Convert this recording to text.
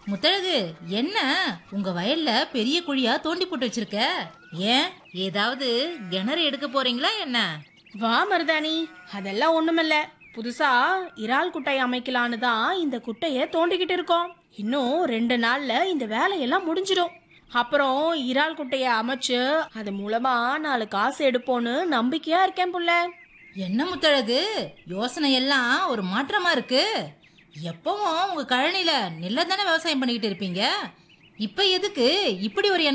முத்தழகு என்ன உங்க வயல்ல பெரிய குழியா தோண்டி போட்டு வச்சிருக்க ஏன் ஏதாவது கிணறு எடுக்க போறீங்களா என்ன வா மருதாணி அதெல்லாம் ஒண்ணுமில்ல புதுசா இறால் குட்டை அமைக்கலான்னு தான் இந்த குட்டைய தோண்டிக்கிட்டு இருக்கோம் இன்னும் ரெண்டு நாள்ல இந்த வேலையெல்லாம் முடிஞ்சிடும் அப்புறம் இறால் குட்டைய அமைச்சு அது மூலமா நாலு காசு எடுப்போன்னு நம்பிக்கையா இருக்கேன் புள்ள என்ன முத்தழகு யோசனை எல்லாம் ஒரு மாற்றமா இருக்கு எப்பவும் உங்க கழனில நெல்ல தானே விவசாயம் பண்ணிக்கிட்டு இருப்பீங்க இப்ப எதுக்கு இப்படி ஒரு